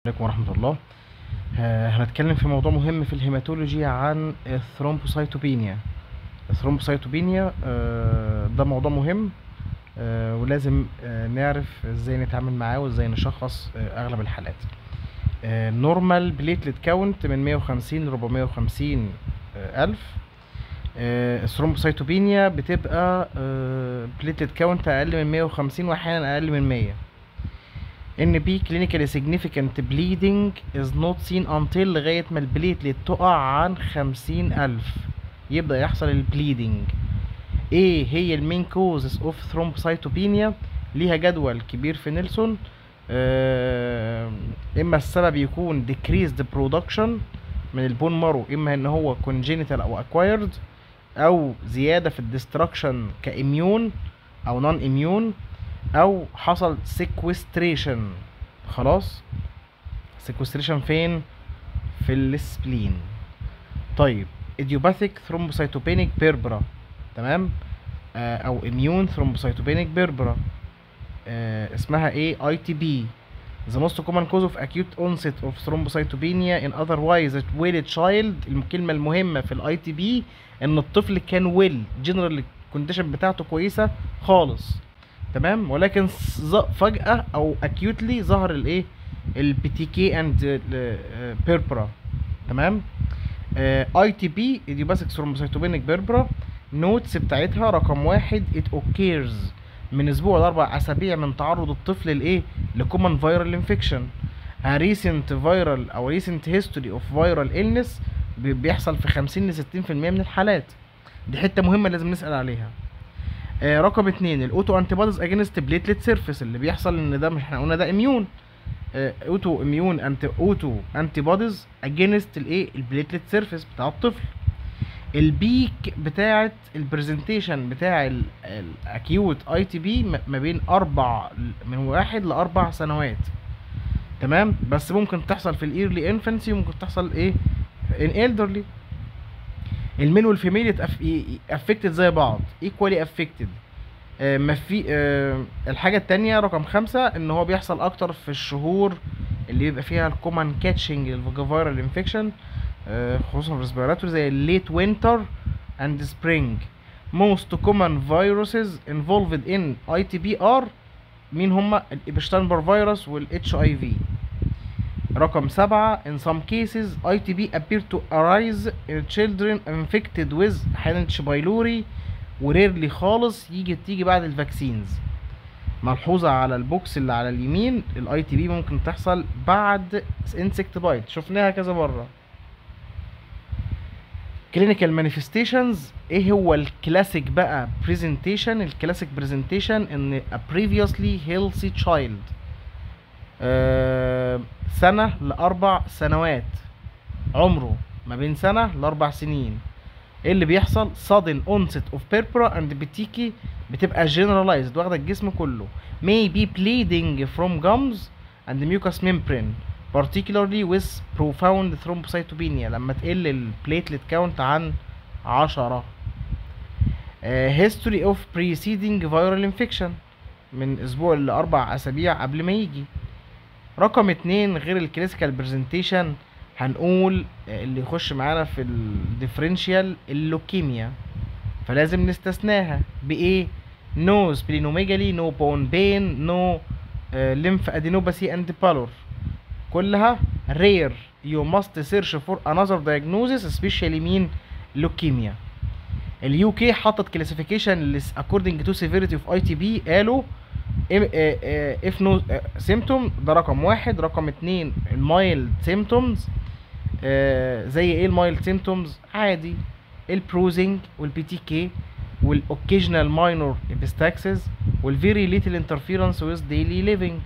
عليكم ورحمة الله آه، هنتكلم في موضوع مهم في الهيماتولوجي عن الثرومبوسايتوبينيا الثرومبوسايتوبينيا آه، ده موضوع مهم آه، ولازم آه، نعرف ازاي نتعامل معاه وازاي نشخص آه، اغلب الحالات نورمال بليتلت كاونت من 150 ل 450 آه، الف آه، الثرومبوسايتوبينيا بتبقى بليتلت كاونت اقل من 150 واحيانا اقل من 100 NB clinically significant bleeding is not seen until لغاية ما البليتلت تقع عن خمسين ألف يبدأ يحصل البليدنج ايه هي المين كوزز اوف ثرومبوسايتوبينيا ليها جدول كبير في نيلسون آه اما السبب يكون decreased production من البون مارو اما ان هو congenital او acquired او زيادة في الدستركشن كاميون او نون اميون او حصل sequestration خلاص sequestration فين في السبلين طيب idiopathic thrombocytopenic berbera تمام آه او immune thrombocytopenic berbera آه اسمها ايه اي تي بي The most common cause of acute onset of thrombocytopenia in otherwise a well child الكلمة المهمة في الاي تي بي ان الطفل كان ويل جنرال الكونديشن بتاعته كويسة خالص تمام ولكن ظ- فجأة او acutely ظهر الايه البي تي كي اند بيربرا تمام اي تي بي idiopathic thrombocytopenic بيربرا نوتس بتاعتها رقم واحد it occurs من اسبوع لاربع اسابيع من تعرض الطفل لايه لكومن فيرال انفكشن a recent viral او recent history of viral illness بي- بيحصل في 50 ل 60% من الحالات دي حته مهمه لازم نسال عليها آه رقم اتنين الاوتو انتي بوديز اجينست بليتلت سيرفيس اللي بيحصل ان ده مش احنا قلنا ده اميون اوتو اميون انتي اوتو انتي بوديز اجينست الايه البليتلت سيرفيس بتاع الطفل البيك بتاعه البرزنتيشن بتاع الاكيوت اي تي بي ما بين اربع من واحد لاربع سنوات تمام بس ممكن تحصل في الايرلي انفانسي وممكن تحصل ايه ان elderly الميل والفيميل افكتد زي بعض ايكوالي افكتد ما في آه الحاجه التانية رقم خمسة ان هو بيحصل اكتر في الشهور اللي بيبقى فيها الكومن كاتشنج للفيرال انفكشن خصوصا في الريسبيراتوري زي الليت وينتر اند سبرينج most common viruses involved in ITB are مين هما الإبشتاينبر فيروس والاتش اي في رقم سبعة in some cases ITB appear to arise in children infected with أحيانا تشبايلوري وريرلي خالص يجي تيجي بعد الفاكسينز ملحوظة على البوكس اللي على اليمين الاي تي بي ممكن تحصل بعد انسكت بايت شفناها كذا مرة كلينيكال مانيفستيشنز ايه هو الكلاسيك بقى بريزنتيشن الكلاسيك بريزنتيشن ان a previously healthy child آه سنة لأربع سنوات عمره ما بين سنة لأربع سنين ايه اللي بيحصل sudden onset of purpura and بتيجي بتبقى generalized واخدة الجسم كله may be bleeding from gums and mucous membrane particularly with profound thrombocytopenia لما تقل البليتلت كاونت عن عشرة آه history of preceding viral infection من اسبوع لاربع اسابيع قبل ما يجي رقم اتنين غير الكلاسيكال برزنتيشن هنقول آه، اللي يخش معانا في الديفرنشيال اللوكيميا فلازم نستثناها بايه نو سبلينوميجالي نو بون بين نو lymph adenopathy and pallor كلها rare you must search for another diagnosis especially مين leukemia اليو كي حطت كلاسيفيكيشن according to severity of ITB قالوا if, if no symptom ده رقم واحد رقم اتنين المايلد symptoms آه، زي ايه المايلد سيمتومز عادي البروزنج والبي تي كي والاوكيجنال ماينور ابستاكسز والفيري ليتل انترفيرنس ويز ديلي ليفينج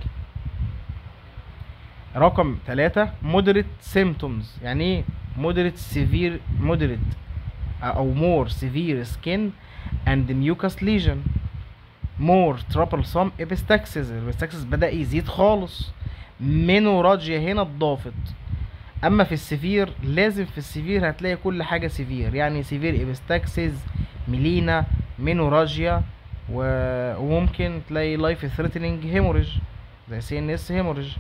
رقم ثلاثة مودريت سيمتومز يعني ايه مودريت سيفير مودريت او مور سيفير سكين اند ميوكاس ليجن مور troublesome ابستاكسز الابستاكسز بدأ يزيد خالص مينوراجيا هنا اتضافت اما في السيفير لازم في السيفير هتلاقي كل حاجه سيفير يعني سيفير ابستاكسيز ميلينا مينوراجيا و... وممكن تلاقي لايف ثريتنينج هيموريج زي سي ان اس هيموريج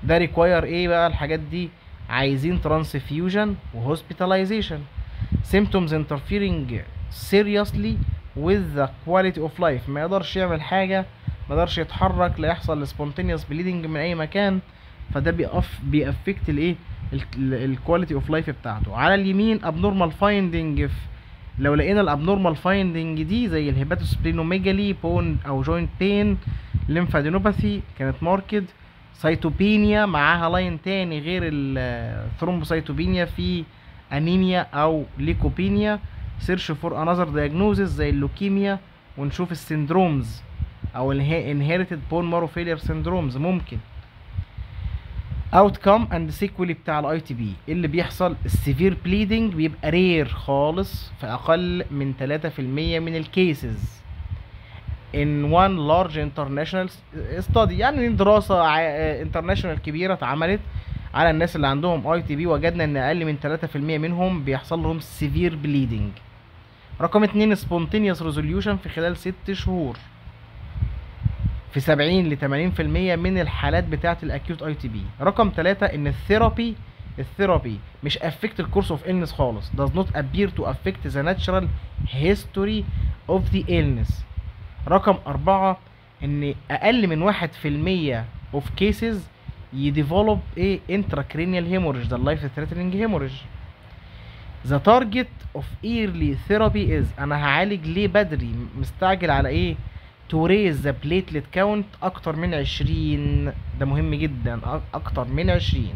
ده ريكواير ايه بقى الحاجات دي عايزين ترانسفيوجن وهوسبيتاليزيشن symptoms interfering seriously with the quality of life ما يقدرش يعمل حاجة ما يقدرش يتحرك لا يحصل spontaneous bleeding من اي مكان فده بيأف بيأفكت الايه الكواليتي اوف لايف بتاعته على اليمين abnormal finding في لو لقينا الابنورمال فايندنج دي زي الهيباتوسبلينوميجالي بون او جوينت بين ليمفادينوباثي كانت ماركد سيتوبينيا معاها لاين تاني غير الثرومبوسيتوبينيا في انيميا او ليكوبينيا سيرش فور انذر دايجنوزز زي اللوكيميا ونشوف السندرومز او الانهيرتد بون مارو فيلير سندرومز ممكن outcome and sequelae بتاع الاي تي بي اللي بيحصل السيفير بليدنج بيبقى رير خالص في اقل من 3% من الكيسز in one large international study يعني دراسة انترناشونال كبيرة اتعملت على الناس اللي عندهم اي تي بي وجدنا ان اقل من 3% منهم بيحصل لهم سيفير بليدنج رقم اتنين spontaneous resolution في خلال ست شهور في 70 ل 80% من الحالات بتاعه الاكيوت اي تي بي رقم ثلاثة ان الثيرابي الثيرابي مش affect الكورس اوف illness خالص does not appear to affect the natural history of the illness رقم أربعة ان اقل من واحد في المية of cases يديفلوب ايه intracranial hemorrhage ده life threatening hemorrhage the target of early therapy is انا هعالج ليه بدري مستعجل على ايه to raise the platelet count اكتر من 20 ده مهم جدا اكتر من 20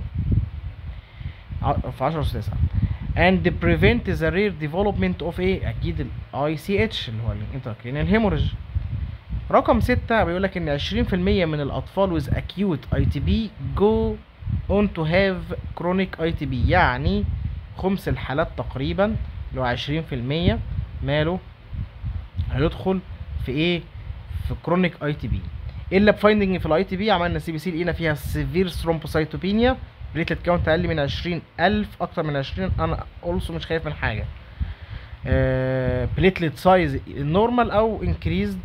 في 10 9 and prevent the rare development of ايه اكيد الاي سي اتش اللي هو الانتراكرينال هيموريج رقم 6 بيقول لك ان 20% من الاطفال with acute ITB go on to have chronic ITB يعني خمس الحالات تقريبا اللي هو 20% ماله هيدخل في ايه في كرونيك اي تي بي الا بفايندنج في الاي تي بي عملنا سي بي سي لقينا فيها سيفير ثرومبوسايتوبينيا بليتلت كاونت اقل من 20000 اكتر من 20 انا اولسو مش خايف من حاجه بليتلت سايز نورمال او انكريزد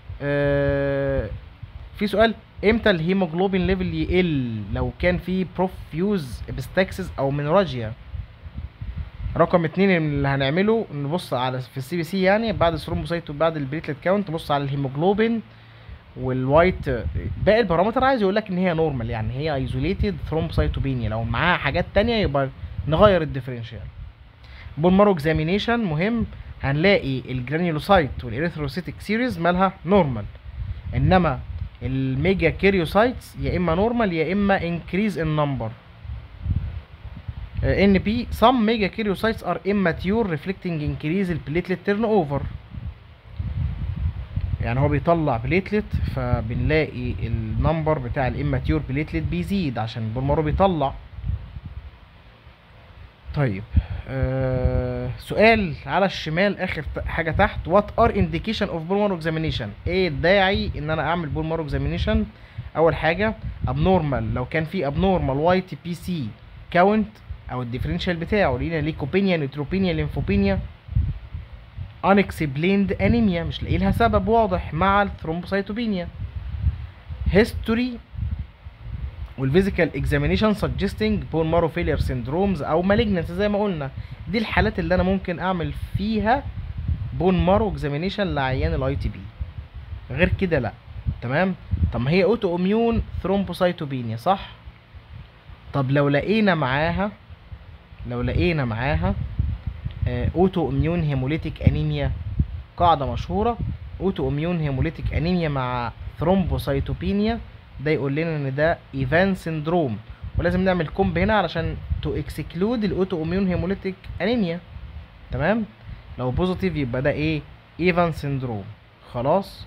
في سؤال امتى الهيموجلوبين ليفل يقل لو كان في بروفيوز ابستاكسس او منراجيا رقم اتنين اللي هنعمله نبص على في السي بي سي يعني بعد الثرومبوسايت وبعد البليتلت كاونت نبص على الهيموجلوبين والوايت باقي البارامتر عايز يقول لك ان هي نورمال يعني هي ايزوليتد ثرومبوسايتوبينيا لو معاها حاجات تانية يبقى نغير الديفرنشال بون مارو اكزامينيشن مهم هنلاقي الجرانيولوسايت والاريثروسيتك سيريز مالها نورمال انما الميجا كيريوسايتس يا اما نورمال يا اما انكريز ان نمبر ان بي some megakaryocytes are immature reflecting increase البليتلت تيرن اوفر يعني هو بيطلع بليتلت فبنلاقي النمبر بتاع الاماتيور بليتلت بيزيد عشان البولمارو بيطلع طيب آه سؤال على الشمال اخر حاجه تحت وات ار انديكيشن اوف بولمارو اكزامينيشن ايه الداعي ان انا اعمل بولمارو اكزامينيشن اول حاجه ابنورمال لو كان في ابنورمال واي تي بي سي كاونت او الديفرنشال بتاعه لقينا ليكوبينيا نيوتروبينيا ليمفوبينيا unexplained انيميا مش لاقي لها سبب واضح مع الثرومبوسايتوبينيا هيستوري والفيزيكال اكزامينيشن سجستنج بون مارو فيلير سيندرومز او مالجنس زي ما قلنا دي الحالات اللي انا ممكن اعمل فيها بون مارو اكزامينيشن لعيان الاي تي بي غير كده لا تمام طب ما هي اوتو اميون ثرومبوسايتوبينيا صح طب لو لقينا معاها لو لقينا معاها اوتو اميون هيموليتيك انيميا قاعده مشهوره اوتو اميون هيموليتيك انيميا مع ثرومبوسايتوبينيا ده يقول لنا ان ده ايفان سيندروم ولازم نعمل كومب هنا علشان تو اكسكلود الاوتو اميون هيموليتيك انيميا تمام لو بوزيتيف يبقى ده ايه ايفان سيندروم خلاص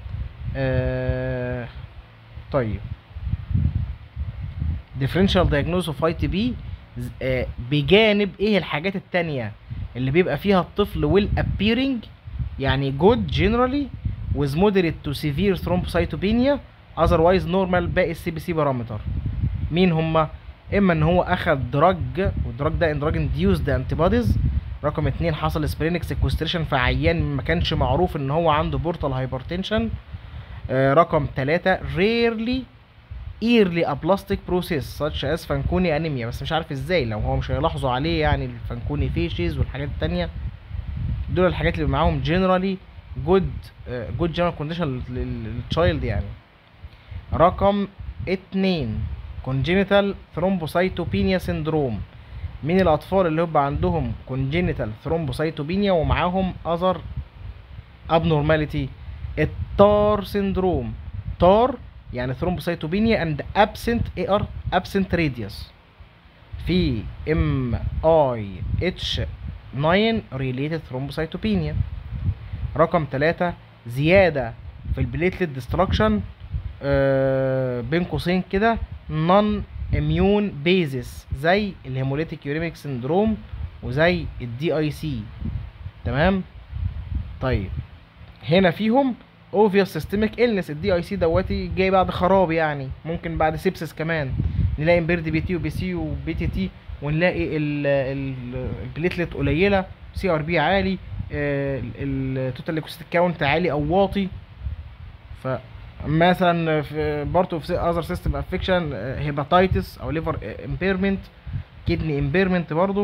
آه طيب differential diagnosis of ITB آه بجانب ايه الحاجات التانية اللي بيبقى فيها الطفل well appearing يعني good generally with moderate to severe thrombocytopenia otherwise normal باقي السي بي سي بارامتر مين هما اما ان هو اخد دراج والدراج ده دراج انديوزد انتي بوديز رقم اتنين حصل سبرينك سيكوستريشن في عيان ما كانش معروف ان هو عنده بورتال هايبرتنشن آه رقم تلاتة rarely early aplastic process such as فانكوني انيميا بس مش عارف ازاي لو هو مش هيلاحظوا عليه يعني الفانكوني فيشز والحاجات التانية دول الحاجات اللي معاهم generally good uh, good general condition للتشايلد يعني رقم اتنين congenital thrombocytopenia syndrome مين الأطفال اللي هيبقى عندهم congenital thrombocytopenia ومعاهم other abnormality التار syndrome تار يعني thrombocytopenia and absent AR absent radius في ام اي اتش 9 related thrombocytopenia رقم ثلاثة زيادة في البليتلت ديستراكشن آه بين قوسين كده نون اميون بيزس زي الهيموليتيك يوريميك سندروم وزي الدي اي سي تمام طيب هنا فيهم اوفيوس سيستميك النس الدي اي سي دوتي جاي بعد خراب يعني ممكن بعد سيبسس كمان نلاقي امبيرد بي تي وبي سي وبي تي تي ونلاقي البليتلت قليله سي ار بي عالي التوتال ليكوسيت كاونت عالي او واطي فمثلا في بارت اوف اذر سيستم افكشن هيباتايتس او ليفر امبيرمنت كدني امبيرمنت برضو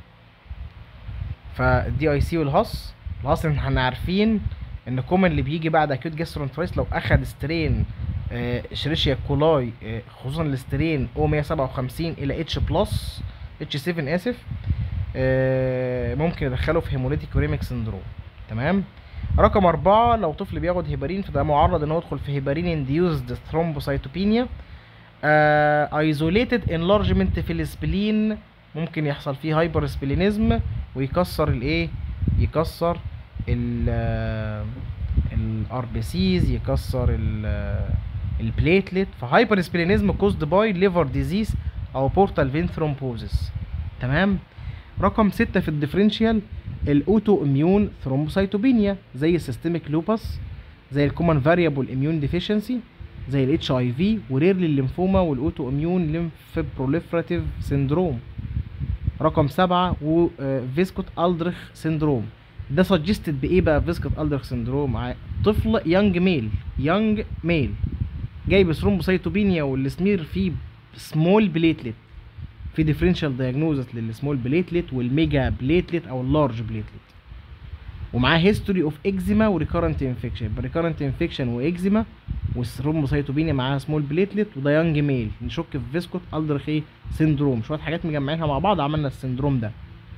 فالدي اي سي والهاس الهاس احنا عارفين ان كومن اللي بيجي بعد اكيوت جاسترونترايس لو اخد سترين شريشيا كولاي آه، خصوصا السترين او 157 الى اتش بلس اتش 7 اسف آه، ممكن يدخله في هيموليتيك يوريميك سندروم تمام رقم أربعة لو طفل بياخد هيبارين فده معرض ان هو يدخل في هيبارين انديوزد ثرومبوسايتوبينيا ايزوليتد انلارجمنت في السبلين ممكن يحصل فيه هايبر سبلينيزم ويكسر الايه يكسر ال الار بي سيز يكسر البليتلت فهايبر سبلينيزم كوزد باي ليفر ديزيز او بورتال فين ثرومبوزس تمام رقم ستة في الديفرنشيال الاوتو اميون ثرومبوسايتوبينيا زي السيستميك لوباس زي الكومن فاريبل اميون ديفيشنسي زي الاتش اي في وريرلي الليمفوما والاوتو اميون ليمف بروليفراتيف سيندروم رقم سبعة وفيسكوت الدريخ سيندروم ده سجستد بايه بقى فيسكوت الدريخ سيندروم ع- طفل يونج ميل يونج ميل جاي بثرومبوسايتوبينيا والسمير فيه سمول بليتلت في ديفرنشال دايجنوزس للسمول بليتلت والميجا بليتلت او اللارج بليتلت ومعاه هيستوري اوف اكزيما وريكارنت انفكشن يبقى ريكارنت انفكشن واكزيما والثرومبوسايتوبينيا معاها سمول بليتلت وده يونج ميل نشك في فيسكوت الدرخ ايه سيندروم شويه حاجات مجمعينها مع بعض عملنا السندروم ده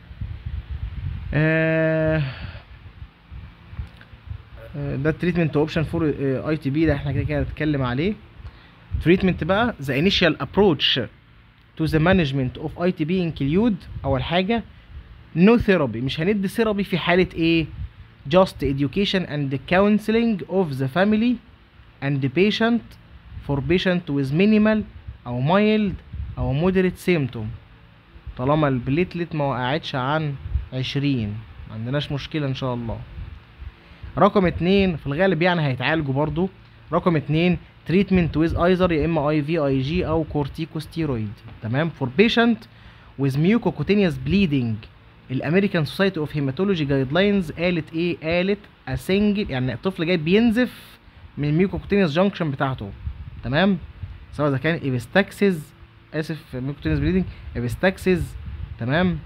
آه آه، ده التريتمنت اوبشن فور اي تي بي ده احنا كده كده هنتكلم عليه تريتمنت بقى ذا انيشال ابروتش to the management of ITB include أول حاجة no therapy مش هندي ثيرابي في حالة إيه؟ just education and counseling of the family and the patient for patient with minimal أو mild أو moderate symptom طالما البليتلت ما وقعتش عن عشرين ما عندناش مشكلة إن شاء الله رقم اتنين في الغالب يعني هيتعالجوا برضو رقم اتنين تريتمنت ويز ايزر يا اما اي في اي جي او كورتيكوستيرويد تمام فور بيشنت ويز ميوكوكوتينيوس بليدنج الامريكان سوسايتي اوف هيماتولوجي جايد لاينز قالت ايه قالت اسنجل يعني الطفل جاي بينزف من الميوكوكوتينيوس جانكشن بتاعته تمام سواء اذا كان ايبستاكسيز اسف ميوكوكوتينيوس بليدنج ايبستاكسيز تمام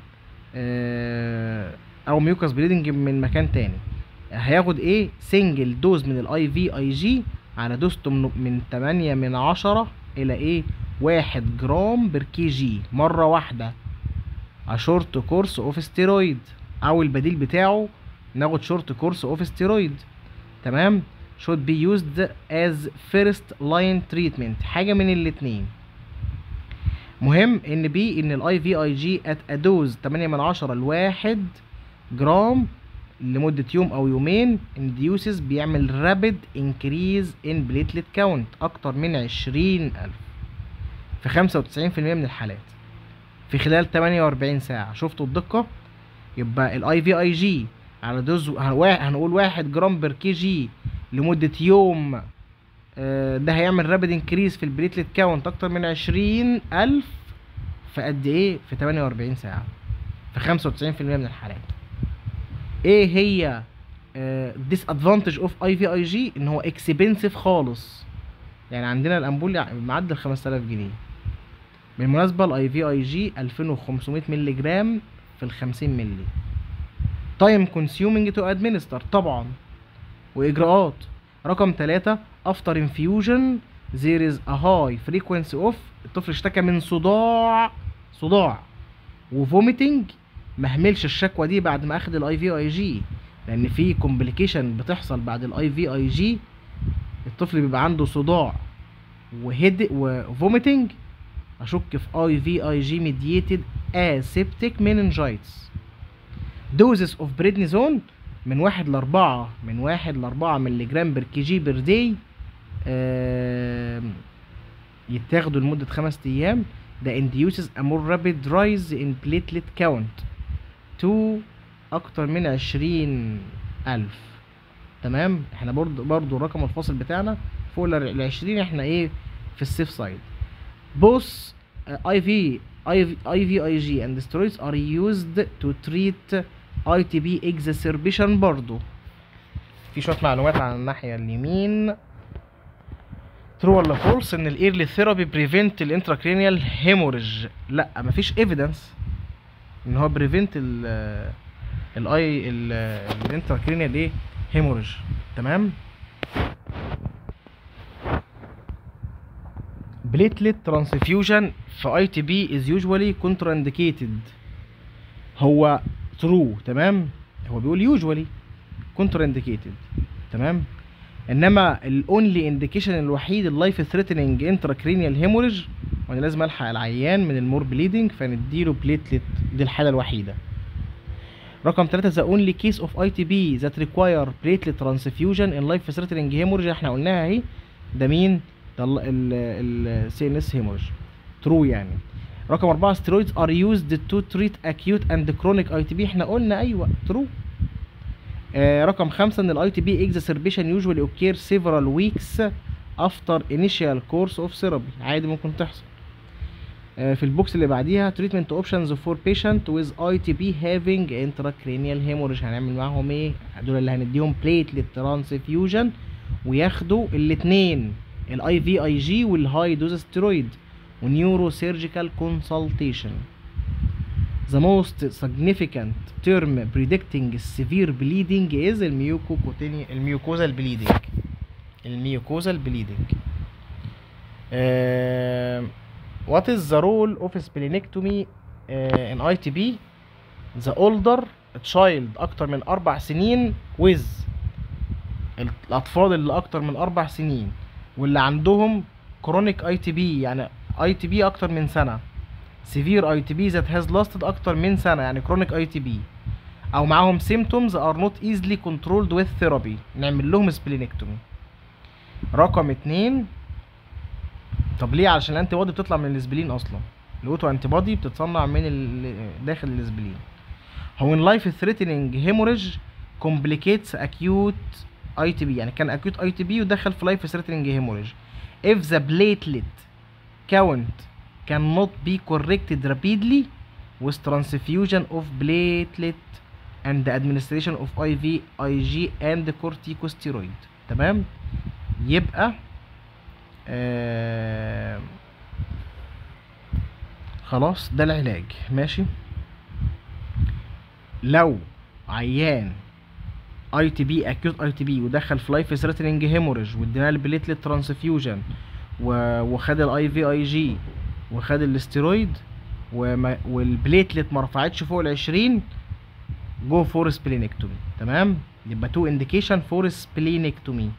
آه او ميوكاس بليدنج من مكان تاني هياخد ايه سنجل دوز من الاي في اي جي على دوزته من, من 8 من 10 الى ايه 1 جرام بر كي جي مره واحده شورت كورس اوف ستيرويد او البديل بتاعه ناخد شورت كورس اوف ستيرويد تمام should be used as first line treatment حاجه من الاتنين مهم ان بي ان الاي في اي جي ات ادوز 8 من 10 لواحد جرام لمدة يوم أو يومين induces بيعمل rapid increase in platelet count أكتر من عشرين ألف في خمسة وتسعين في المية من الحالات في خلال تمانية وأربعين ساعة شفتوا الدقة يبقى الاي في اي جي على دوز هنوا- هنقول واحد جرام بر كي جي لمدة يوم آه، ده هيعمل رابد انكريز في البليتلت كاونت أكتر من عشرين ألف في قد إيه؟ في تمانية وأربعين ساعة في خمسة وتسعين في المية من الحالات ايه هي ديس ادفانتج اوف اي في اي جي ان هو اكسبنسيف خالص يعني عندنا الامبول يعني معدل 5000 جنيه بالمناسبه الاي في اي جي 2500 مللي جرام في ال 50 مللي تايم كونسيومينج تو ادمنستر طبعا واجراءات رقم ثلاثة افتر انفيوجن there is a high frequency of الطفل اشتكى من صداع صداع وفوميتنج ما هملش الشكوى دي بعد ما اخد الاي في اي جي لان في كومبليكيشن بتحصل بعد الاي في اي جي الطفل بيبقى عنده صداع وهيد وفوميتنج اشك في اي في اي جي ميديتد اسيبتيك meningitis دوزس اوف بريدنيزون من واحد لأربعة من واحد لأربعة مللي جرام بر كي جي بر داي يتاخدوا لمدة خمس أيام ده induces a more rapid rise in platelet count to أكتر من عشرين ألف تمام احنا برضو برضو الرقم الفاصل بتاعنا فوق ال 20 احنا ايه في السيف سايد بص اي في اي في اي في اي جي اند steroids are used to treat اي تي بي exacerbation برضو في شويه معلومات عن الناحيه اليمين ترو ولا فولس ان الايرلي ثيرابي بريفنت الانتراكرينيال هيموريج لا مفيش ايفيدنس ان هو بريفنت ال الاي الانتراكرينيال ايه هيموريج تمام بليتلت ترانسفيوجن في اي تي بي از يوجوالي كونترانديكيتد هو ترو تمام هو بيقول يوجوالي كونترانديكيتد تمام انما الاونلي انديكيشن الوحيد اللايف ثريتنينج انتراكرينيال هيموريج وانا لازم الحق العيان من المور بليدنج فنديله بليتلت دي الحاله الوحيده رقم 3 the only case of ITB that require platelet transfusion in life threatening hemorrhage احنا قلناها اهي ده مين ده ال CNS hemorrhage true يعني رقم 4 steroids are used to treat acute and chronic ITB احنا قلنا ايوه true آه رقم 5 ان ال ITB exacerbation usually occur several weeks after initial course of therapy عادي ممكن تحصل آه في البوكس اللي بعديها treatment options for patient with ITB having intracranial hemorrhage هنعمل معاهم ايه دول اللي هنديهم platelet transfusion وياخدوا الاتنين الاي في اي جي والهاي دوز ستيرويد ونيورو سيرجيكال كونسلتيشن The most significant term predicting severe bleeding is الميوكوكوتيني الميوكوزال bleeding الميوكوزال bleeding uh, what is the role of splenectomy uh, in ITB the older child أكتر من أربع سنين with الأطفال اللي أكتر من أربع سنين واللي عندهم chronic ITB يعني ITB أكتر من سنة severe ITB that has lasted أكتر من سنة يعني chronic ITB أو معاهم symptoms are not easily controlled with therapy نعمل لهم splenectomy رقم اتنين طب ليه علشان الانتي بودي بتطلع من الاسبلين اصلا الاوتو انتي بودي بتتصنع من ال... داخل الاسبلين هو ان لايف ثريتنينج هيموريج complicates acute ITB يعني كان acute ITB ودخل في life threatening hemorrhage if the platelet count cannot be corrected rapidly with transfusion of platelet and the administration of IV, IG and corticosteroid تمام يبقى آه خلاص ده العلاج ماشي لو عيان اي تي بي اكيوت اي تي بي ودخل في لايف ثريتنينج هيموريج وادينا البليتلت ترانسفيوجن وخد الاي في اي جي وخد الاستيرويد وما والبليتلت ما رفعتش فوق ال 20 جو فور سبلينكتومي تمام يبقى تو انديكيشن فور سبلينكتومي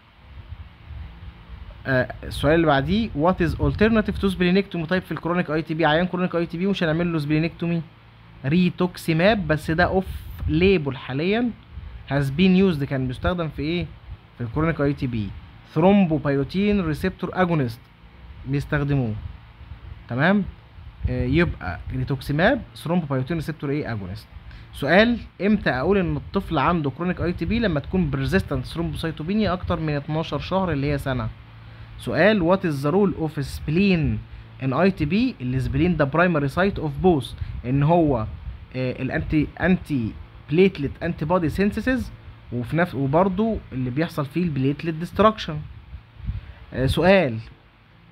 آه السؤال اللي بعديه وات از alternative تو سبلينكتومي طيب في الكرونيك اي تي بي عيان كرونيك اي تي بي مش هنعمل له سبلينكتومي ريتوكسيماب بس ده اوف ليبل حاليا has been used كان بيستخدم في ايه في الكرونيك اي تي بي ثرومبوبايوتين ريسبتور اجونست بيستخدموه تمام آه يبقى ريتوكسيماب ثرومبوبايوتين ريسبتور ايه اجونست سؤال امتى اقول ان الطفل عنده كرونيك اي تي بي لما تكون بريزيستنت ثرومبوسايتوبينيا اكتر من 12 شهر اللي هي سنه سؤال وات از ذا رول اوف سبلين ان اي تي بي السبلين ده برايمري سايت اوف بوث ان هو آه الانتي انتي بليتلت انتي بودي سينثيسيس وفي نفس وبرضه اللي بيحصل فيه البليتلت ديستراكشن آه سؤال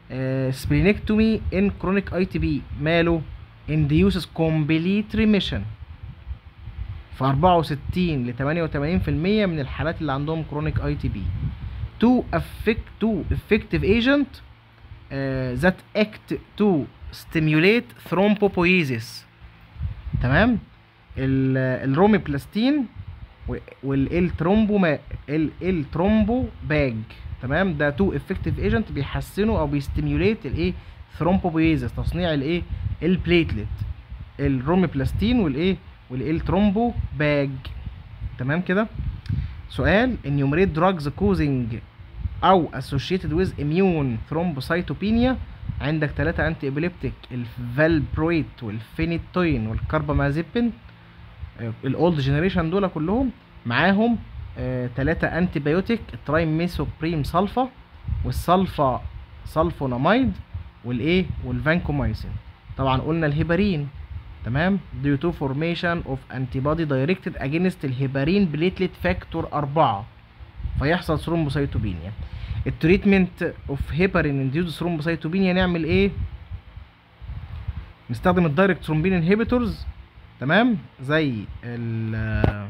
سبلينكتومي ان كرونيك اي تي بي ماله induces complete remission في 64 ل 88% من الحالات اللي عندهم كرونيك اي تي بي تو افكت تو effective agent uh, that act to stimulate thrombopoiesis تمام ال- الروميبلاستين والترومبو ما ال- الترومبو باج تمام ده تو افكتيف ايجنت بيحسنوا او بيستيميوليت الايه ثرومبوبويزس تصنيع الايه البليتلت الروميبلاستين والايه والالترومبو باج تمام كده سؤال enumerate drugs causing او associated with immune thrombocytopenia عندك ثلاثة انتي ابيليبتيك الفالبرويت والفينيتوين والكاربامازيبين الاولد جنريشن دول كلهم معاهم ثلاثة انتي بايوتيك ترايميثوبريم سلفا والسلفا سلفوناميد والايه والفانكومايسين طبعا قلنا الهيبارين تمام due to formation of antibody directed against الهيبارين بليتلت فاكتور 4 فيحصل ثرومبوسيتوبينيا التريتمنت اوف هيبارين انديوز ثرومبوسيتوبينيا نعمل ايه نستخدم الدايركت ثرومبين انهبيتورز تمام زي ال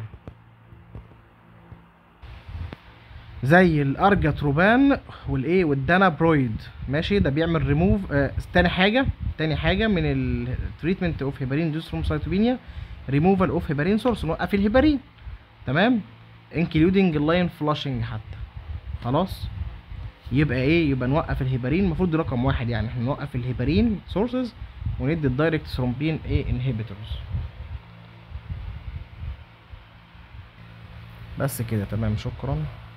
زي الارجاتروبان والايه والدانابرويد ماشي ده بيعمل ريموف آه تاني حاجه تاني حاجه من التريتمنت اوف هيبارين دوس ثرومبوسيتوبينيا ريموفال اوف هيبارين سورس نوقف الهيبارين تمام انكلودنج اللاين فلاشنج حتى خلاص يبقى ايه يبقى نوقف الهيبارين المفروض دي رقم واحد يعني احنا نوقف الهيبارين سورسز وندي الدايركت ثرومبين ايه انهبيتورز بس كده تمام شكرا